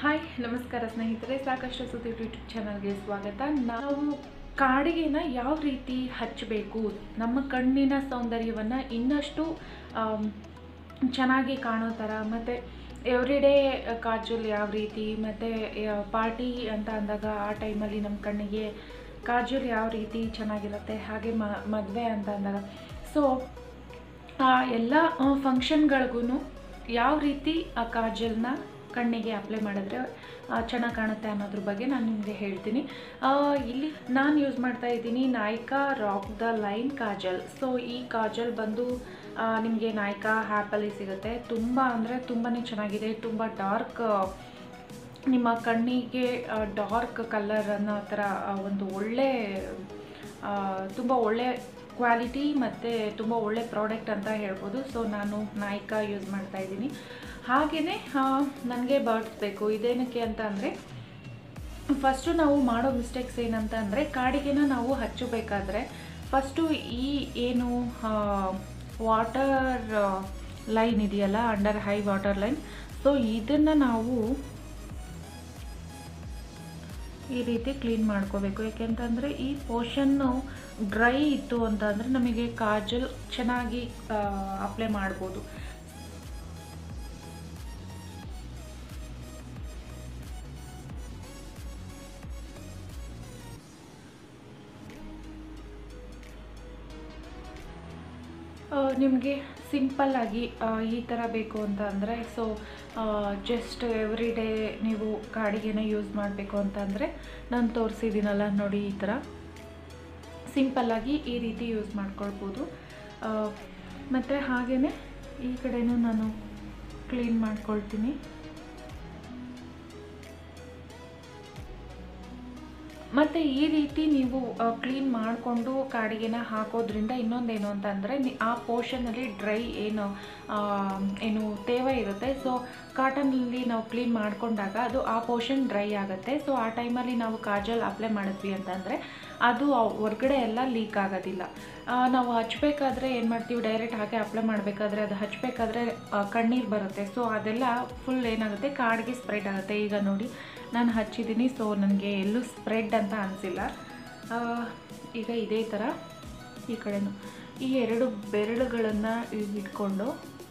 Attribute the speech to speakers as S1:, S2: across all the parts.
S1: Hi ನಮಸ್ಕಾರ ಸ್ನೇಹಿತರೆ ಸಾಕಷ್ಟು ಸುದ್ದಿ ಯೂಟ್ಯೂಬ್ ಚಾನಲ್ಗೆ ಸ್ವಾಗತ ನಾವು ಕಾಡಿಗೆನ ಯಾವ ರೀತಿ ಹಚ್ಚಬೇಕು ನಮ್ಮ ಕಣ್ಣಿನ ಸೌಂದರ್ಯವನ್ನು ಇನ್ನಷ್ಟು ಆಮ್, ಚೆನ್ನಾಗಿ ಕಾಣೋ ಥರ ಮತ್ತು ಎವ್ರಿಡೇ ಕಾಜಲ್ ಯಾವ ರೀತಿ ಮತ್ತು ಪಾರ್ಟಿ ಅಂತ ಅಂದಾಗ ಆ ಟೈಮಲ್ಲಿ ನಮ್ಮ ಕಣ್ಣಿಗೆ ಕಾಜಲ್ ಯಾವ ರೀತಿ ಚೆನ್ನಾಗಿರುತ್ತೆ ಹಾಗೆ ಮ ಮದುವೆ ಅಂತ ಅಂದಾಗ ಸೊ ಆ ಎಲ್ಲ ಫಂಕ್ಷನ್ಗಳಿಗೂ ಯಾವ ರೀತಿ ಆ ಕಾಜಲ್ನ ಕಣ್ಣಿಗೆ ಅಪ್ಲೈ ಮಾಡಿದ್ರೆ ಚೆನ್ನಾಗಿ ಕಾಣುತ್ತೆ ಅನ್ನೋದ್ರ ಬಗ್ಗೆ ನಾನು ನಿಮಗೆ ಹೇಳ್ತೀನಿ ಆ, ಇಲ್ಲಿ ನಾನು ಯೂಸ್ ಮಾಡ್ತಾ ಇದ್ದೀನಿ Nykaa rock the line kajal so ಈ ಕಾಜಲ್ ಬಂದು ನಿಮಗೆ ನಾಯ್ಕಾ ಆ್ಯಪಲ್ಲಿ ಸಿಗುತ್ತೆ ತುಂಬ ಅಂದರೆ ತುಂಬಾ ಚೆನ್ನಾಗಿದೆ ತುಂಬ ಡಾರ್ಕ್ ನಿಮ್ಮ ಕಣ್ಣಿಗೆ ಡಾರ್ಕ್ ಕಲರ್ ಅನ್ನೋ ಥರ ಆ, ಒಂದು ಒಳ್ಳೆ ತುಂಬ ಒಳ್ಳೆ ಕ್ವಾಲಿಟಿ ಮತ್ತು ತುಂಬ ಒಳ್ಳೆ ಪ್ರಾಡಕ್ಟ್ ಅಂತ ಹೇಳ್ಬೋದು ಸೊ ನಾನು ನಾಯ್ಕಾ ಯೂಸ್ ಮಾಡ್ತಾ ಇದ್ದೀನಿ ಹಾಗೆಯೇ ನನಗೆ ಬರ್ಡ್ಸ್ ಬೇಕು ಇದೇನಕ್ಕೆ ಅಂತ ಅಂದರೆ ಫಸ್ಟು ನಾವು ಮಾಡೋ ಮಿಸ್ಟೇಕ್ಸ್ ಏನಂತ ಅಂದರೆ ಕಾಡಿಗೆನ ನಾವು ಹಚ್ಚಬೇಕಾದ್ರೆ ಫಸ್ಟು ಈ ಏನು ವಾಟರ್ ಲೈನ್ ಇದೆಯಲ್ಲ under eye water line so ಇದನ್ನು ನಾವು ಈ ರೀತಿ ಕ್ಲೀನ್ ಮಾಡ್ಕೋಬೇಕು ಯಾಕೆಂತಂದರೆ ಈ ಪೋರ್ಷನ್ನು ಡ್ರೈ ಇತ್ತು ಅಂತ ಅಂದರೆ ನಮಗೆ ಕಾಜಲ್ ಚೆನ್ನಾಗಿ ಅಪ್ಲೈ ಮಾಡ್ಬೋದು ನಿಮಗೆ ಸಿಂಪಲ್ಲಾಗಿ ಈ ಥರ ಬೇಕು ಅಂತ ಅಂದರೆ ಸೊ ಜಸ್ಟ್ ಎವ್ರಿ ಡೇ ನೀವು ಕಾಡಿಗೆನ ಯೂಸ್ ಮಾಡಬೇಕು ಅಂತ ಅಂದರೆ ನಾನು ತೋರಿಸಿದ್ದೀನಲ್ಲ ನೋಡಿ ಈ ಥರ ಸಿಂಪಲ್ಲಾಗಿ ಈ ರೀತಿ ಯೂಸ್ ಮಾಡ್ಕೊಳ್ಬೋದು ಮತ್ತು ಹಾಗೆಯೇ ಈ ಕಡೆನೂ ನಾನು ಕ್ಲೀನ್ ಮಾಡ್ಕೊಳ್ತೀನಿ ಮತ್ತು ಈ ರೀತಿ ನೀವು ಕ್ಲೀನ್ ಮಾಡಿಕೊಂಡು ಕಾಡಿಗೆನ ಹಾಕೋದ್ರಿಂದ ಇನ್ನೊಂದೇನು ಅಂತಂದರೆ ಆ ಪೋರ್ಷನಲ್ಲಿ ಡ್ರೈ ಏನು ಆ, ಏನು ತೇವ ಇರುತ್ತೆ ಸೊ ಕಾಟನಲ್ಲಿ ನಾವು ಕ್ಲೀನ್ ಮಾಡಿಕೊಂಡಾಗ ಅದು ಆ ಪೋರ್ಷನ್ ಡ್ರೈ ಆಗುತ್ತೆ ಸೊ ಆ ಟೈಮಲ್ಲಿ ನಾವು ಕಾಜಲ್ ಅಪ್ಲೈ ಮಾಡಿದ್ವಿ ಅಂತಂದರೆ ಅದು ಆ ಹೊರ್ಗಡೆ ಎಲ್ಲ ಲೀಕ್ ಆಗೋದಿಲ್ಲ ಆ, ನಾವು ಹಚ್ಬೇಕಾದ್ರೆ ಏನು ಮಾಡ್ತೀವಿ ಡೈರೆಕ್ಟ್ ಹಾಗೆ ಅಪ್ಲೈ ಮಾಡಬೇಕಾದ್ರೆ ಅದು ಹಚ್ಚಬೇಕಾದ್ರೆ ಕಣ್ಣೀರು ಬರುತ್ತೆ ಸೊ ಅದೆಲ್ಲ ಫುಲ್ ಏನಾಗುತ್ತೆ ಕಾಡಿಗೆ ಸ್ಪ್ರೆಡ್ ಆಗುತ್ತೆ ಈಗ ನೋಡಿ ನಾನು ಹಚ್ಚಿದ್ದೀನಿ ಸೊ ನನಗೆ ಎಲ್ಲೂ ಸ್ಪ್ರೆಡ್ ಅಂತ ಅನಿಸಿಲ್ಲ ಈಗ ಇದೇ ಥರ ಈ ಕಡೆನೂ ಈ ಎರಡು ಬೆರಳುಗಳನ್ನು ಇಟ್ಕೊಂಡು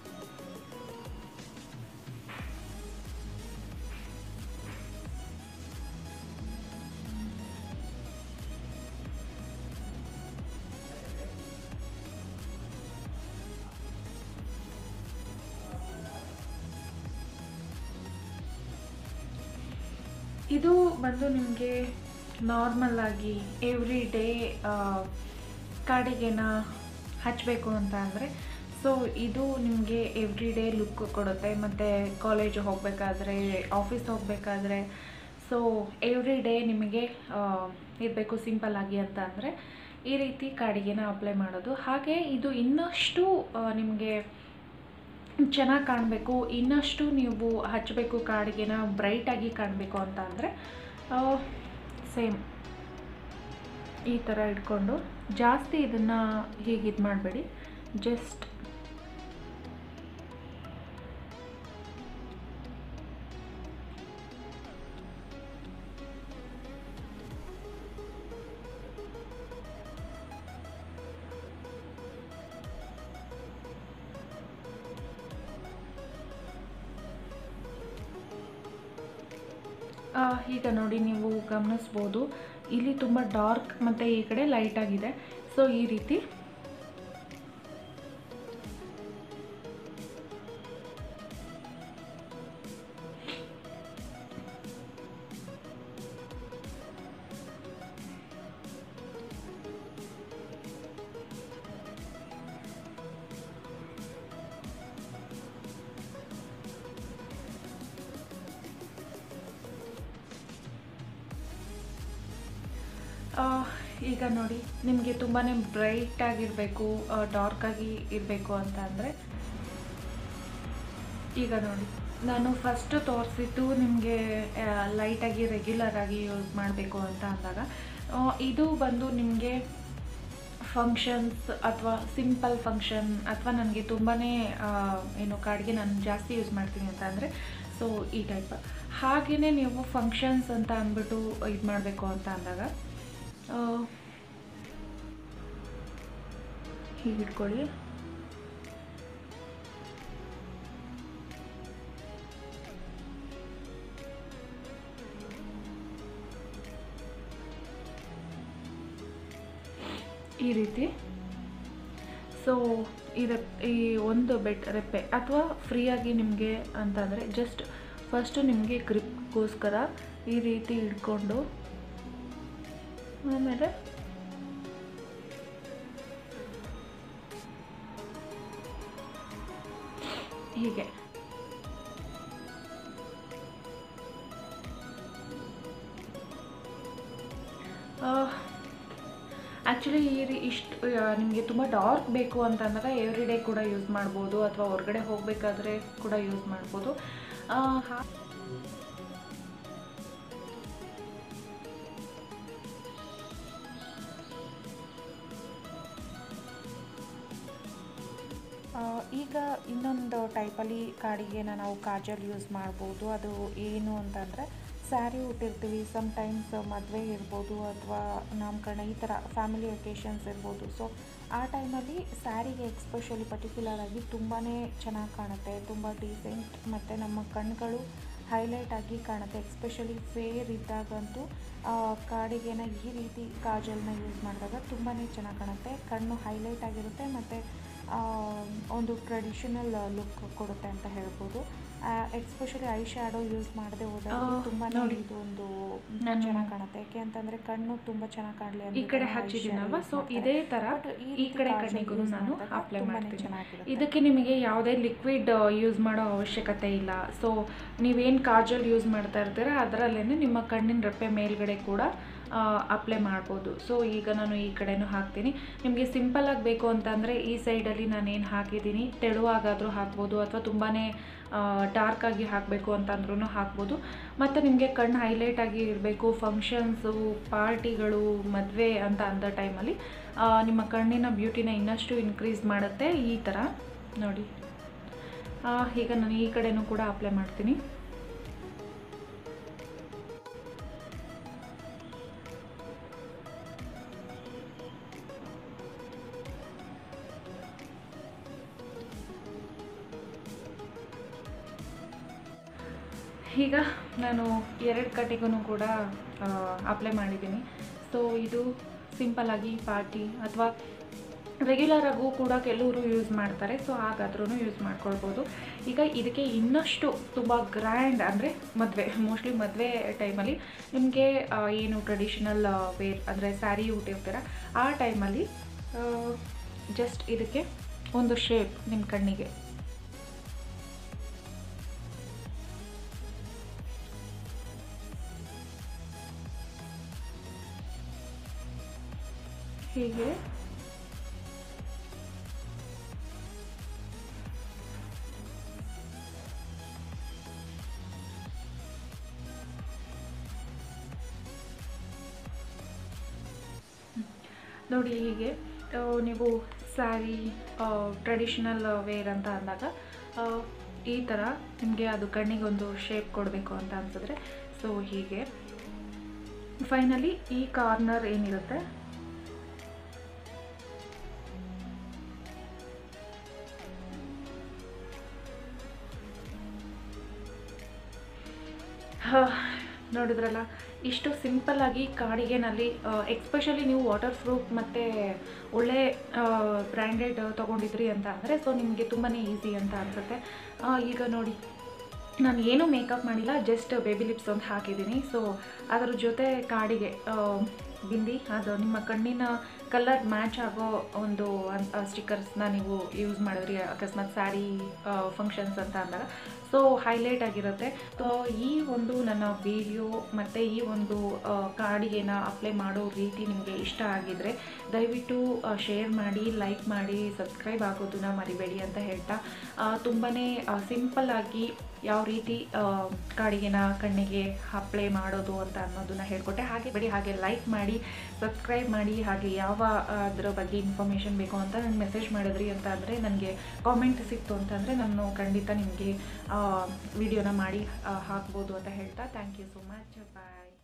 S1: ಇದು ಬಂದು ನಿಮಗೆ ನಾರ್ಮಲ್ ಆಗಿ ಎವ್ರಿ ಡೇ ಕಾಡಿಗೆನ ಹಚ್ಚಬೇಕು ಅಂತ ಅಂದರೆ ಸೊ ಇದು ನಿಮಗೆ ಎವ್ರಿ ಡೇ ಲುಕ್ ಕೊಡುತ್ತೆ ಮತ್ತು ಕಾಲೇಜ್ ಹೋಗಬೇಕಾದ್ರೆ ಆಫೀಸ್ ಹೋಗಬೇಕಾದ್ರೆ ಸೊ ಎವ್ರಿ ಡೇ ನಿಮಗೆ ಇರಬೇಕು ಸಿಂಪಲ್ ಆಗಿ ಅಂತ ಅಂದರೆ ಈ ರೀತಿ ಕಾಡಿಗೆನ ಅಪ್ಲೈ ಮಾಡೋದು ಹಾಗೆ ಇದು ಇನ್ನಷ್ಟು ನಿಮಗೆ ಚೆನ್ನಾಗಿ ಕಾಣಬೇಕು ಇನ್ನಷ್ಟು ನೀವು ಹಚ್ಚಬೇಕು ಕಾಡಿಗೆನ ಬ್ರೈಟಾಗಿ ಕಾಣಬೇಕು ಅಂತ ಅಂದರೆ ಸೇಮ್ ಈ ಥರ ಇಟ್ಕೊಂಡು ಜಾಸ್ತಿ ಇದನ್ನು ಹೀಗೆ ಇದು ಮಾಡಬೇಡಿ ಜಸ್ಟ್ ಆ, ಈಗ ನೋಡಿ ನೀವು ಗಮನಿಸ್ಬೋದು ಇಲ್ಲಿ ತುಂಬ ಡಾರ್ಕ್ ಮತ್ತು ಈ ಕಡೆ ಲೈಟ್ ಆಗಿದೆ ಸೊ ಈ ರೀತಿ ಆ, ಈಗ ನೋಡಿ ನಿಮಗೆ ತುಂಬಾ ಬ್ರೈಟ್ ಆಗಿರಬೇಕು ಡಾರ್ಕಾಗಿ ಇರಬೇಕು ಅಂತ ಅಂದರೆ ಈಗ ನೋಡಿ ನಾನು ಫಸ್ಟು ತೋರಿಸಿದ್ದು ನಿಮಗೆ ಲೈಟಾಗಿ ರೆಗ್ಯುಲರ್ ಆಗಿ ಯೂಸ್ ಮಾಡಬೇಕು ಅಂತ ಅಂದಾಗ ಆ, ಇದು ಬಂದು ನಿಮಗೆ ಫಂಕ್ಷನ್ಸ್ ಅಥವಾ ಸಿಂಪಲ್ ಫಂಕ್ಷನ್ ಅಥವಾ ನನಗೆ ತುಂಬಾ ಏನು ಕಾರ್ಡ್ಗೆ ನಾನು ಜಾಸ್ತಿ ಯೂಸ್ ಮಾಡ್ತೀನಿ ಅಂತ ಅಂದರೆ ಸೊ ಈ ಟೈಪ್ ಹಾಗೆಯೇ ನೀವು ಫಂಕ್ಷನ್ಸ್ ಅಂತ ಅಂದ್ಬಿಟ್ಟು ಇದು ಮಾಡಬೇಕು ಅಂತ ಅಂದಾಗ ಆ, ಹೀಗೆ ಇಟ್ಕೊಳ್ಳಿ ಈ ರೀತಿ ಸೊ ಇದು ಈ ಒಂದು ಬೆಡ್ ರೆಪ್ಪೆ ಅಥವಾ ಫ್ರೀಯಾಗಿ ನಿಮಗೆ ಅಂತಂದರೆ ಜಸ್ಟ್ ಫಸ್ಟು ನಿಮಗೆ ಗ್ರಿಪ್ಗೋಸ್ಕರ ಈ ರೀತಿ ಹಿಡ್ಕೊಂಡು ಆಮೇಲೆ ಹೀಗೆ ಆ್ಯಕ್ಚುಲಿ ಈ ರೀ ಇಷ್ಟು ನಿಮಗೆ ತುಂಬ ಡಾರ್ಕ್ ಬೇಕು ಅಂತ ಅಂದಾಗ ಎವ್ರಿ ಡೇ ಕೂಡ ಯೂಸ್ ಮಾಡ್ಬೋದು ಅಥವಾ ಹೊರಗಡೆ ಹೋಗಬೇಕಾದ್ರೆ ಕೂಡ ಯೂಸ್ ಮಾಡ್ಬೋದು ಆ, ಹಾ- ಆ, ಈಗ ಇನ್ನೊಂದು ಟೈಪಲ್ಲಿ ಕಾಡಿಗೆನ ನಾವು ಕಾಜಲ್ ಯೂಸ್ ಮಾಡ್ಬೋದು ಅದು ಏನು ಅಂತಂದರೆ ಸ್ಯಾರಿ ಉಟ್ಟಿರ್ತೀವಿ ಸಮ್ಟೈಮ್ಸ್ ಮದುವೆ ಇರ್ಬೋದು ಅಥವಾ ನಾಮಕರಣ ಈ ಥರ ಫ್ಯಾಮಿಲಿ ಒಕೇಶನ್ಸ್ ಇರ್ಬೋದು ಸೊ ಆ ಟೈಮಲ್ಲಿ ಸ್ಯಾರಿಗೆ ಎಕ್ಸ್ಪೆಷಲಿ ಪರ್ಟಿಕ್ಯುಲರ್ ಆಗಿ ತುಂಬಾ ಚೆನ್ನಾಗಿ ಕಾಣುತ್ತೆ ತುಂಬ ಡೀಸೆಂಟ್ ಮತ್ತು ನಮ್ಮ ಕಣ್ಗಳು ಹೈಲೈಟ್ ಆಗಿ ಕಾಣುತ್ತೆ ಎಕ್ಸ್ಪೆಷಲಿ ಫೇರ್ ಇದ್ದಾಗಂತೂ ಆ, ಕಾಡಿಗೆನ ಈ ರೀತಿ ಕಾಜಲ್ನ ಯೂಸ್ ಮಾಡಿದಾಗ ತುಂಬಾ ಚೆನ್ನಾಗಿ ಕಾಣುತ್ತೆ ಕಣ್ಣು ಹೈಲೈಟ್ ಆಗಿರುತ್ತೆ ಮತ್ತು ಒಂದು ಟ್ರೆಡಿಷನಲ್ ಲುಕ್ ಕೊಡುತ್ತೆ ಅಂತ ಹೇಳ್ಬೋದು ಎಕ್ಸ್ಪೆಷಲಿ ಐ ಶ್ಯಾಡೋ ಯೂಸ್ ಮಾಡದೆ ಹೋದಾಗ ಆ, ತುಂಬಾ
S2: ನೋಡಿ.
S1: ಇದು ಒಂದು
S2: ನಾನು-
S1: ಚೆನ್ನಾಗಿ ಕಾಣುತ್ತೆ ಯಾಕೆ ಅಂತಂದ್ರೆ ಕಣ್ಣು ತುಂಬಾ ಚೆನ್ನಾಗಿ ಕಾಣಲಿ
S2: ಈ ಕಡೆ ಹಚ್ಚಿದ್ದೀನಲ್ವ ಸೊ ಇದೇ ಥರ ಈ ಕಡೆ ಕಣ್ಣಿಗೂ ನಾನು ಅಪ್ಲೈ ಮಾಡ್ತೀನಿ ಇದಕ್ಕೆ ನಿಮಗೆ ಯಾವುದೇ ಲಿಕ್ವಿಡ್ ಯೂಸ್ ಮಾಡೋ ಅವಶ್ಯಕತೆ ಇಲ್ಲ ಸೊ ನೀವೇನು ಕಾಜಲ್ ಯೂಸ್ ಮಾಡ್ತಾ ಇರ್ತೀರ ಅದರಲ್ಲೇ ನಿಮ್ಮ ಕಣ್ಣಿನ ರೆಪ್ಪೆ ಮೇಲ್ಗಡೆ ಕೂಡ ಅಪ್ಲೈ ಮಾಡ್ಬೋದು ಸೊ ಈಗ ನಾನು ಈ ಕಡೆನೂ ಹಾಕ್ತೀನಿ ನಿಮಗೆ ಸಿಂಪಲ್ಲಾಗಿ ಬೇಕು ಅಂತಂದರೆ ಈ ಸೈಡಲ್ಲಿ ನಾನೇನು ಹಾಕಿದ್ದೀನಿ ತೆಳುವಾಗಾದರೂ ಹಾಕ್ಬೋದು ಅಥವಾ ತುಂಬಾ ಡಾರ್ಕಾಗಿ ಹಾಕಬೇಕು ಅಂತಂದ್ರೂ ಹಾಕ್ಬೋದು ಮತ್ತು ನಿಮಗೆ ಕಣ್ಣು ಹೈಲೈಟ್ ಆಗಿ ಇರಬೇಕು ಫಂಕ್ಷನ್ಸು ಪಾರ್ಟಿಗಳು ಮದುವೆ ಅಂತ ಅಂದ ಟೈಮಲ್ಲಿ ನಿಮ್ಮ ಕಣ್ಣಿನ ಬ್ಯೂಟಿನ ಇನ್ನಷ್ಟು ಇನ್ಕ್ರೀಸ್ ಮಾಡುತ್ತೆ ಈ ಥರ ನೋಡಿ ಆ, ಈಗ ನಾನು ಈ ಕಡೆನೂ ಕೂಡ ಅಪ್ಲೈ ಮಾಡ್ತೀನಿ ಈಗ ನಾನು ಎರಡು ಕಡೆಗೂ ಕೂಡ ಅಪ್ಲೈ ಮಾಡಿದ್ದೀನಿ ಸೊ ಇದು ಸಿಂಪಲ್ಲಾಗಿ ಪಾರ್ಟಿ ಅಥವಾ ರೆಗ್ಯುಲರ್ ಆಗೂ ಕೂಡ ಕೆಲವರು ಯೂಸ್ ಮಾಡ್ತಾರೆ ಸೊ ಹಾಗಾದ್ರೂ ಯೂಸ್ ಮಾಡ್ಕೊಳ್ಬೋದು ಈಗ ಇದಕ್ಕೆ ಇನ್ನಷ್ಟು ತುಂಬ ಗ್ರ್ಯಾಂಡ್ ಅಂದರೆ ಮದುವೆ ಮೋಸ್ಟ್ಲಿ ಮದುವೆ ಟೈಮಲ್ಲಿ ನಿಮಗೆ ಏನು ಟ್ರೆಡಿಷನಲ್ ವೇರ್ ಅಂದರೆ ಸ್ಯಾರಿ ಉಟ್ಟಿರ್ತೀರ ಆ ಟೈಮಲ್ಲಿ ಜಸ್ಟ್ ಇದಕ್ಕೆ ಒಂದು ಶೇಪ್ ನಿಮ್ಮ ಕಣ್ಣಿಗೆ ಹೀಗೆ ನೋಡಿ ಹೀಗೆ ಆ, ನೀವು ಸ್ಯಾರಿ ಟ್ರೆಡಿಷನಲ್ ವೇರ್ ಅಂತ ಅಂದಾಗ ಆ, ಈ ಥರ ನಿಮಗೆ ಅದು ಕಣ್ಣಿಗೆ ಒಂದು ಶೇಪ್ ಕೊಡಬೇಕು ಅಂತ ಅನ್ಸಿದ್ರೆ ಸೊ ಹೀಗೆ ಫೈನಲಿ ಈ ಕಾರ್ನರ್ ಏನಿರುತ್ತೆ ಹಾ, ನೋಡಿದ್ರಲ್ಲ ಇಷ್ಟು ಸಿಂಪಲ್ಲಾಗಿ ಕಾಡಿಗೆನಲ್ಲಿ ಎಕ್ಸ್ಪೆಷಲಿ ನೀವು ವಾಟರ್ ಪ್ರೂಫ್ ಮತ್ತು ಒಳ್ಳೆ ಬ್ರ್ಯಾಂಡೆಡ್ ತೊಗೊಂಡಿದ್ರಿ ಅಂತ ಅಂದರೆ ಸೊ ನಿಮಗೆ ತುಂಬಾ ಈಸಿ ಅಂತ ಅನಿಸುತ್ತೆ ಈಗ ನೋಡಿ ನಾನು ಏನೂ ಮೇಕಪ್ ಮಾಡಿಲ್ಲ ಜಸ್ಟ್ ಬೇಬಿ ಲಿಪ್ಸ್ ಒಂದು ಹಾಕಿದ್ದೀನಿ ಸೊ ಅದರ ಜೊತೆ ಕಾಡಿಗೆ ಆ, ಬಿಂದಿ ಅದು ನಿಮ್ಮ ಕಣ್ಣಿನ ಕಲರ್ ಮ್ಯಾಚ್ ಆಗೋ ಒಂದು ಸ್ಟಿಕ್ಕರ್ಸ್ನ ನೀವು ಯೂಸ್ ಮಾಡಿದ್ರಿ ಅಕಸ್ಮಾತ್ ಸ್ಯಾರಿ ಫಂಕ್ಷನ್ಸ್ ಅಂತ ಅಂದಾಗ ಸೊ ಹೈಲೈಟ್ ಆಗಿರುತ್ತೆ ಸೊ ಈ ಒಂದು ನನ್ನ ವಿಡಿಯೋ ಮತ್ತು ಈ ಒಂದು ಆ, ಕಾಡಿಗೆನ ಅಪ್ಲೈ ಮಾಡೋ ರೀತಿ ನಿಮಗೆ ಇಷ್ಟ ಆಗಿದ್ರೆ ದಯವಿಟ್ಟು ಶೇರ್ ಮಾಡಿ ಲೈಕ್ ಮಾಡಿ ಸಬ್ಸ್ಕ್ರೈಬ್ ಆಗೋದನ್ನ ಮರಿಬೇಡಿ ಅಂತ ಹೇಳ್ತಾ ತುಂಬಾ ಸಿಂಪಲ್ಲಾಗಿ ಯಾವ ರೀತಿ ಆ, ಕಾಡಿಗೆನ ಕಣ್ಣಿಗೆ ಅಪ್ಲೈ ಮಾಡೋದು ಅಂತ ಅನ್ನೋದನ್ನ ಹೇಳ್ಕೊಟ್ಟೆ ಹಾಗೆ ಬಿಡಿ ಹಾಗೆ ಲೈಕ್ ಮಾಡಿ ಸಬ್ಸ್ಕ್ರೈಬ್ ಮಾಡಿ ಹಾಗೆ ಯಾವ
S1: ಅದರ ಬಗ್ಗೆ ಇನ್ಫಾರ್ಮೇಷನ್ ಬೇಕು ಅಂತ ನನಗೆ ಮೆಸೇಜ್ ಮಾಡಿದ್ರಿ ಅಂತ ಅಂದರೆ ನನಗೆ ಕಾಮೆಂಟ್ ಸಿಕ್ತು ಅಂತಂದರೆ ನಾನು ಖಂಡಿತ ನಿಮಗೆ ವಿಡಿಯೋನ ಮಾಡಿ ಆ, ಹಾಕ್ಬೋದು ಅಂತ ಹೇಳ್ತಾ thank you so much bye